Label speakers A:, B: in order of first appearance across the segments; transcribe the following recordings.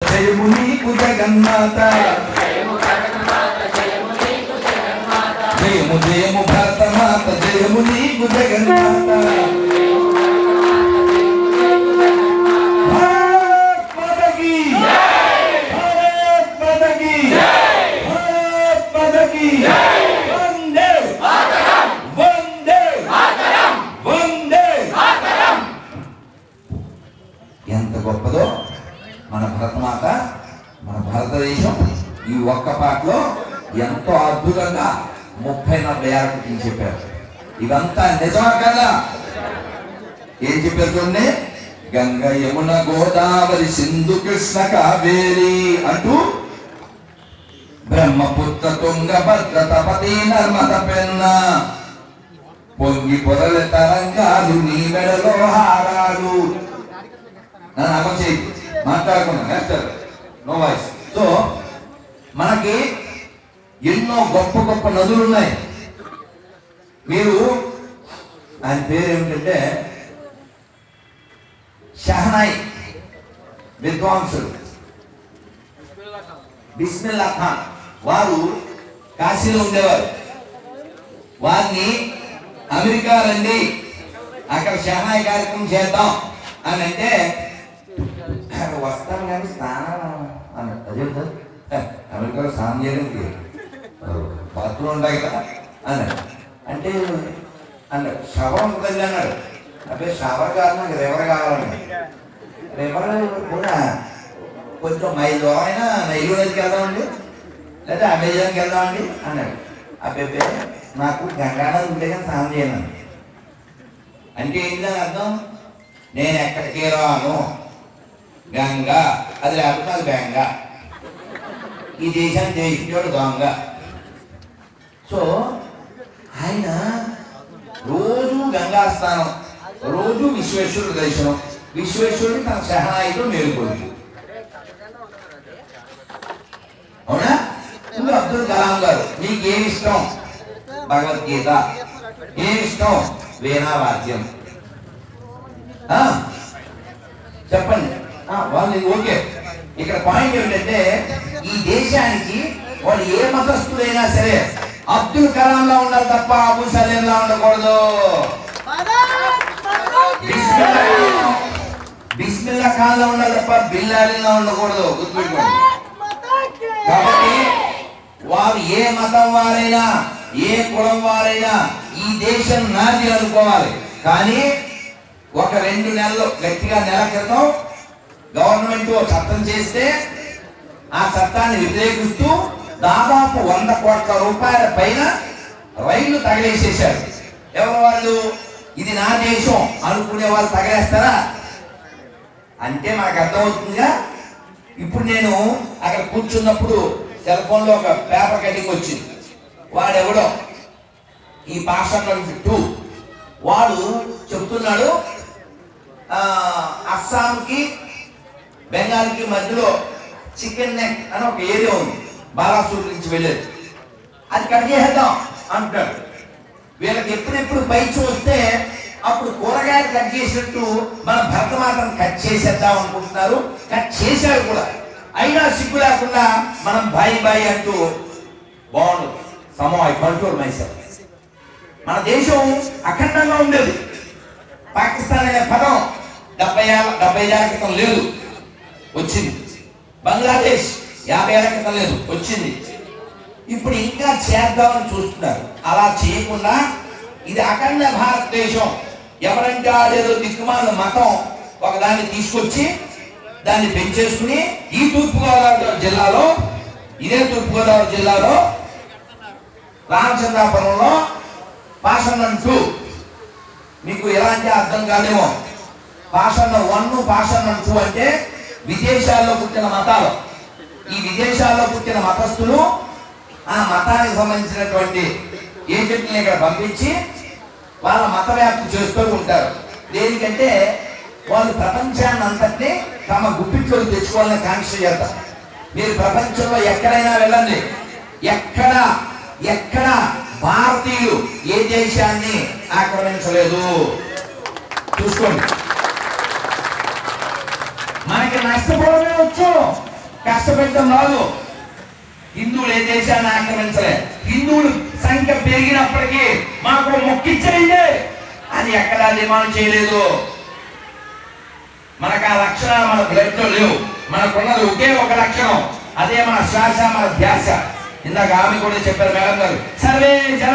A: జయము నీకు జగన్మాత జయము జయము భారతమాత జయము నీకు జగన్మాత భారత్ మాతకి భారత్ మాతకి భారత్ మాతకి వందే వందే వందే ఎంత గొప్పదో మన భరతమాత మన భారతదేశం ఈ ఒక్క పాటలో ఎంతో అద్భుతంగా ముప్పై నలభై ఆరు చెప్పారు ఇదంతా నిజమా కదా ఏం చెప్పారు చూడండి గంగ యమున గోదావరి సింధు కృష్ణ కావేరి అంటూ బ్రహ్మపుత్ర తుంగ భద్ర తపతి నర్మద పెన్న పొంగి పొరల తరంగాలు నీ మెడలో హారాలు నన్ను అమలు చేయి మాట్లాడుకున్నాం మాస్టర్ నో వాయిస్ సో మనకి ఎన్నో గొప్ప గొప్ప నదులు ఉన్నాయి మీరు ఆయన పేరు ఏమిటంటే షహనాయి విద్వాంసుడు బిస్మిల్లా ఖాన్ వారు కాశీలో ఉండేవారు వారిని అమెరికా రండి అక్కడ షహనాయి కార్యక్రమం చేద్దాం అని అంటే వస్తాను కానీ స్నానం అని అదే అమెరికాలో స్నానం చేయడానికి బాత్రూమ్ ఉంటాయి కదా అన్నాడు అంటే అన్నాడు షవర్ ఉంటుందండి అన్నాడు అదే షవర్ కాదు నాకు రివర్ కావాలని రివర్ కూడా కొంచెం మైల్ దూరం అయినా నైలు నదికి వెళ్దామండి లేదా అమెజాన్కి వెళ్దామండి అన్నాడు అబ్బాయి నాకు గంగానది ఉంటే కానీ స్నానం చేయను అంటే ఏంటని అర్థం నేను ఎక్కడికి రాను గంగ అది లేకపోతే అది బెంగ ఈ దేశాన్ని జయించేవాడు దొంగ సో ఆయన రోజు గంగా స్నానం రోజు విశ్వేశ్వరుడు దర్శనం విశ్వేశ్వరుడు తన సహాయితో మేలుకొలుపు అవునా ఇంకా అబ్దుల్ కలాం గారు మీకు ఏమి ఇష్టం భగవద్గీత ఏమి ఇష్టం వీణావాద్యం ఆ? చెప్పండి ఆ, వాళ్ళు ఇది ఓకే ఇక్కడ పాయింట్ ఏమిటంటే ఈ దేశానికి వాడు ఏ మతస్థుడైనా సరే అబ్దుల్ కలాం లా ఉండాలి తప్ప అబు సలీం లా ఉండకూడదు బిస్మిల్లా బిస్మిల్లా ఖాన్ లా ఉండాలి తప్ప బిల్లాడిన్ లా ఉండకూడదు గుర్తుపెట్టుకోండి కాబట్టి వారు ఏ మతం వారైనా ఏ కులం వారైనా ఈ దేశం నాది అనుకోవాలి కానీ ఒక రెండు నెలలు గట్టిగా నెల క్రితం గవర్నమెంట్ ఒక చట్టం చేస్తే ఆ చట్టాన్ని వ్యతిరేకిస్తూ దాదాపు వంద కోట్ల రూపాయల పైన రైళ్లు తగిలేసేశారు ఎవరు వాళ్ళు ఇది నా దేశం అనుకునే వాళ్ళు తగిలేస్తారా అంటే మనకు అర్థమవుతుందిగా ఇప్పుడు నేను అక్కడ కూర్చున్నప్పుడు సెల్ ఫోన్ లో ఒక పేపర్ కటింగ్ వచ్చింది వాడెవడో ఈ భాష టూ వాడు చెప్తున్నాడు ఆ, అస్సాంకి బెంగాల్కి మధ్యలో చికెన్ నెక్ అని ఒక ఏరియా ఉంది బాలాసూర్ నుంచి వెళ్ళేది అది కట్ చేసేద్దాం అంటాడు వీళ్ళకి ఎప్పుడెప్పుడు పై చూస్తే అప్పుడు కూరగాయలు కట్ చేసినట్టు మన భరతమాతను కట్ చేసేద్దాం అనుకుంటున్నారు కట్ చేశారు కూడా అయినా సిగ్గు లేకుండా మనం బాయి బాయి అంటూ బాగుండు సమో ఐ కంట్రోల్ మైసెల్ఫ్ మన దేశం అఖండంగా ఉండేది పాకిస్తాన్ అనే పదం డెబ్బై ఏళ్ళ డెబ్బై ఏళ్ళ క్రితం లేదు వచ్చింది బంగ్లాదేశ్ యాభై ఏళ్ళ క్రితం లేదు వచ్చింది ఇప్పుడు ఇంకా చేద్దామని చూస్తున్నారు అలా చేయకుండా ఇది అఖండ భారతదేశం ఎవరంటే ఆడేదో దిక్కుమాల మతం ఒకదాన్ని తీసుకొచ్చి దాన్ని పెంచేసుకుని ఈ తూర్పుగోదావరి జిల్లాలో ఇదే తూర్పుగోదావరి జిల్లాలో రామచంద్రాపురంలో పాషణం టూ మీకు ఎలాంటి అర్థం కాదేమో పాషణం వన్ పాషణం టూ అంటే విదేశాల్లో పుట్టిన మతాలు ఈ విదేశాల్లో పుట్టిన మతస్థులు ఆ మతానికి సంబంధించినటువంటి ఏజెంట్ని ఇక్కడ పంపించి వాళ్ళ మత వ్యాప్తి చేస్తూ ఉంటారు దేనికంటే వాళ్ళు ప్రపంచాన్ని అంతటినీ తమ గుప్పిట్లోకి తెచ్చుకోవాలని కాంక్ష చేస్తారు మీరు ప్రపంచంలో ఎక్కడైనా వెళ్ళండి ఎక్కడ ఎక్కడ భారతీయులు ఏ దేశాన్ని ఆక్రమించలేదు చూసుకోండి మనకి నష్టపోవడమే వచ్చు కష్టపెట్టడం రాదు హిందువులు ఏ దేశాన్ని ఆక్రమించలే హిందువులు సంఖ్య పెరిగినప్పటికీ మాకు మొక్కిచ్చేయండి అని ఎక్కడా డిమాండ్ చేయలేదు మనకు ఆ లక్షణాలు మన బ్లడ్ లో లేవు మనకున్నది ఒకే ఒక లక్షణం అదే మన శ్వాస మన ధ్యాస ఇందాక ఆమె కూడా చెప్పారు మేడం గారు సర్వే జన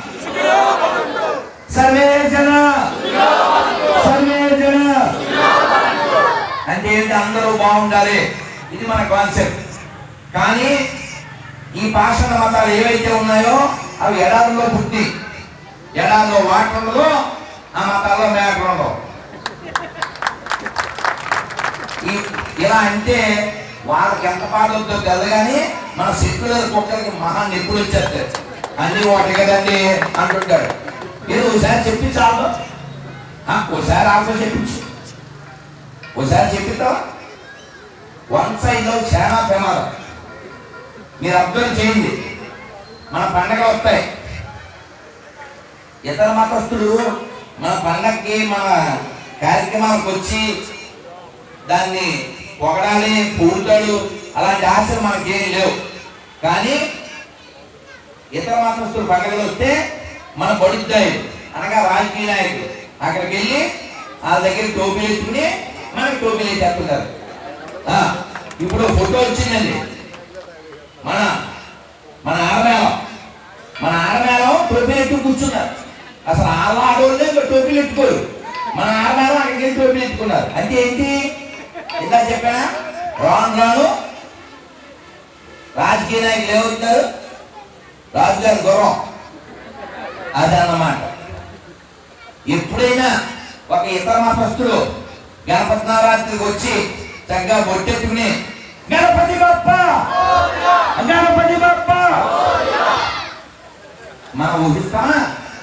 A: సర్వే జన సర్వే జన అంటే ఏంటి అందరూ బాగుండాలి ఇది మన కాన్సెప్ట్ కానీ ఈ పాషాణ మతాలు ఏవైతే ఉన్నాయో అవి ఎడారుల్లో పుట్టి ఎడారిలో వాటర్ ఉండదు ఆ మతాల్లో మేకలు ఉండవు ఈ ఇలా అంటే వాళ్ళకి ఎంత పాట వద్దో తెలు కానీ మన సెక్యులర్ కుక్కలకి మహా నెప్పులు వచ్చేస్తాయి అన్ని ఒకటి కదండి అంటుంటాడు ఏదో ఒకసారి చెప్పించాలి ఒకసారి ఆల్సో చెప్పించు ఒకసారి చెప్పిద్దాం వన్ సైడ్ లో చాలా ప్రమాదం మీరు అబ్జర్వ్ చేయండి మన పండగలు వస్తాయి ఇతర మతస్థుడు మన పండగకి మన కార్యక్రమాలకు వచ్చి దాన్ని పొగడాలి పూడతాడు అలాంటి ఆశలు మనకేం లేవు కానీ ఇతర మతస్థులు పండుగలు వస్తే మన బడుద్దాయి అనగా రాజకీయ నాయకులు అక్కడికి వెళ్ళి వాళ్ళ దగ్గర టోపీలు ఎత్తుకుని మనకి టోపీలు ఎత్తేస్తున్నారు ఆ, ఇప్పుడు ఫోటో వచ్చిందండి మన మన ఆడమేళం మన ఆడమేళం టోపీలు ఎత్తు కూర్చున్నారు అసలు వాళ్ళ ఆడవాళ్ళే టోపీలు ఎత్తుకోరు మన ఆడమేళం అక్కడికి వెళ్ళి టోపీలు ఎత్తుకున్నారు అంటే ఏంటి ఇందా చెప్పానా రాను రాను రాజకీయ నాయకులు ఏమవుతున్నారు రాజుగారి గౌరవం అదన్నమాట ఎప్పుడైనా ఒక ఇతర మతస్థుడు గణపతి నవరాత్రికి వచ్చి చక్కగా బొట్టెత్తుకుని గణపతి బప్ప గణపతి బప్ప మనం ఊహిస్తామా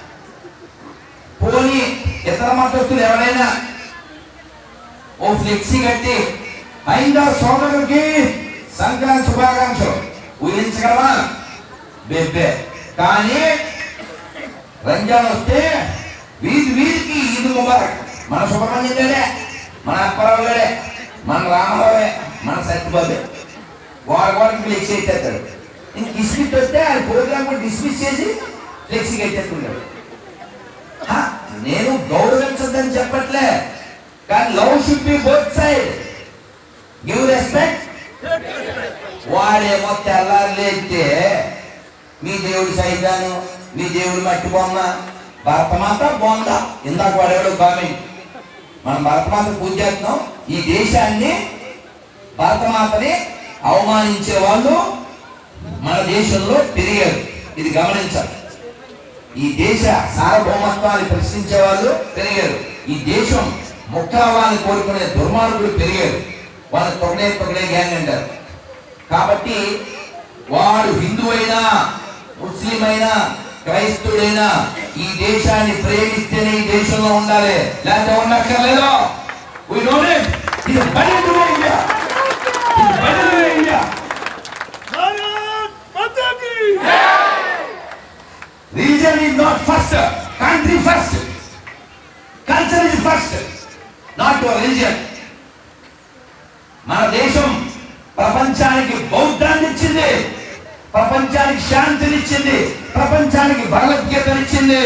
A: పోనీ ఇతర మతస్థులు ఎవరైనా ఓ ఫ్లెక్సీ కట్టి హైందవ సోదరుడికి సంక్రాంతి శుభాకాంక్షలు ఊహించగలవా బెబ్బే కానీ రంజాన్ వస్తే వీధి వీధికి ఈద్ ముబారక్ మన సుబ్రహ్మణ్యం గడే మన అప్పారావు గడే మన రామారావే మన సత్యబాబే వారి వారికి ఫ్లెక్సీ ఎత్తేస్తాడు ఇంక డిస్మిస్ వస్తే ఆయన ప్రోగ్రామ్ కూడా డిస్మిస్ చేసి ఫ్లెక్సీ ఎత్తేస్తుంటాడు హా, నేను గౌరవించద్దని చెప్పట్లే కానీ love should be both side give respect వాడేమో తెల్లారులేస్తే మీ దేవుడి సైతాను మీ దేవుడి మట్టి బొమ్మ భరతమాత బొంద ఇందాక వాడేవాడు కామెంట్ మనం భరతమాత పూజ చేస్తున్నాం ఈ దేశాన్ని భరతమాతని అవమానించే వాళ్ళు మన దేశంలో పెరిగారు ఇది గమనించాలి ఈ దేశ సార్వభౌమత్వాన్ని ప్రశ్నించే వాళ్ళు పెరిగారు ఈ దేశం ముక్కలవ్వాలని కోరుకునే దుర్మార్గులు పెరిగారు వాళ్ళు తొగడే తొగడే గ్యాంగ్ అంటారు కాబట్టి వాడు హిందూ అయినా ముస్లిం అయినా క్రైస్తవుడైనా ఈ దేశాన్ని ప్రేమిస్తేనే ఈ దేశంలో ఉండాలి లేకపోతే ఉండక్కర్లేదు We know it. ఇది బయట ఇండియా ఇది బయట ఇండియా
B: भारत माता की
A: Religion is not first. Country first. Culture is first. Not your religion. మన దేశం ప్రపంచానికి బౌద్ధాన్ని ఇచ్చింది ప్రపంచానికి శాంతినిచ్చింది ప్రపంచానికి భగవద్గీతనిచ్చింది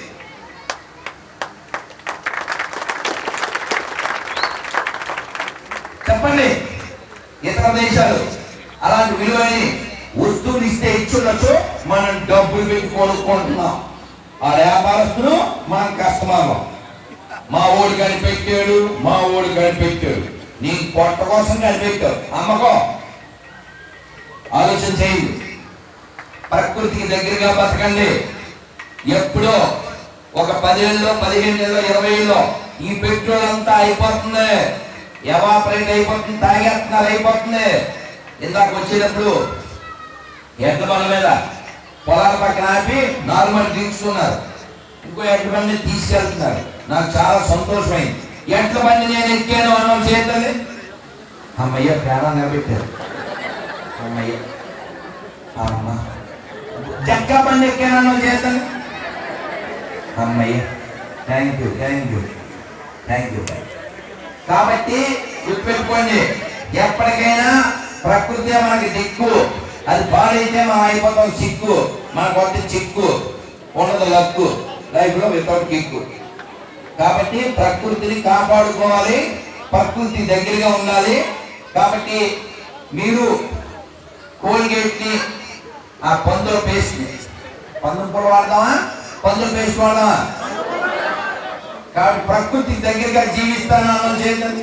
A: చెప్పండి ఇతర దేశాలు అలాంటి విలువైన వస్తువులు ఇస్తే ఇచ్చుండొచ్చు మనం డబ్బులు పెట్టి కొనుక్కుంటున్నాం ఆ వ్యాపారస్తులు మనం కస్టమర్లు మా ఊడు కనిపెట్టాడు మా ఊడు కనిపెట్టాడు నీ పొట్ట కోసం కనిపెట్టావు అమ్మకో ఆలోచన చేయండి ప్రకృతికి దగ్గరగా బతకండి ఎప్పుడో ఒక పదేళ్ళలో పదిహేను నెలలో ఇరవై ఏళ్ళలో ఈ పెట్రోల్ అంతా అయిపోతుంది ఎవాపరేట్ అయిపోతుంది తాగేస్తున్నారు అయిపోతుంది ఇందాక వచ్చేటప్పుడు ఎడ్ల బండ్ల మీద పొలాల పక్కన ఆపి నార్మల్ దించుకున్నారు ఇంకో ఎడ్ల బండి తీసుకెళ్తున్నారు నాకు చాలా సంతోషమైంది ఎడ్ల బండి నేను ఎక్కాను అని చేద్దాం అమ్మయ్య ప్రాణం నిలబెట్టారు అమ్మయ్య అమ్మ జక్క బండి ఎక్కాను చేద్దాం అమ్మయ్య thank you thank you thank you కాబట్టి గుర్తుపెట్టుకోండి ఎప్పటికైనా ప్రకృతి మనకి దిక్కు అది పాడైతే మనం అయిపోతాం చిక్కు మనకు వచ్చే చిక్కు ఉండదు లక్కు లైఫ్ లో వితౌట్ కిక్కు కాబట్టి ప్రకృతిని కాపాడుకోవాలి ప్రకృతి దగ్గరగా ఉండాలి కాబట్టి మీరు కోల్గేట్ ని ఆ పందుల పేస్ట్ ని పందుల పొల వాడదామా పందుల పేస్ట్ వాడదామా కాబట్టి ప్రకృతి దగ్గరగా జీవిస్తాను అమలు చేయండి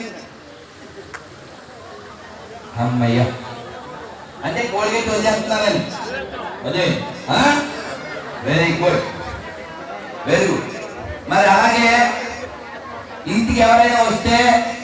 A: అమ్మయ్య అంటే కోల్గేట్ వదిలేస్తున్నారని అదే వెరీ గుడ్ వెరీ గుడ్ మరి అలాగే ఇంటికి ఎవరైనా వస్తే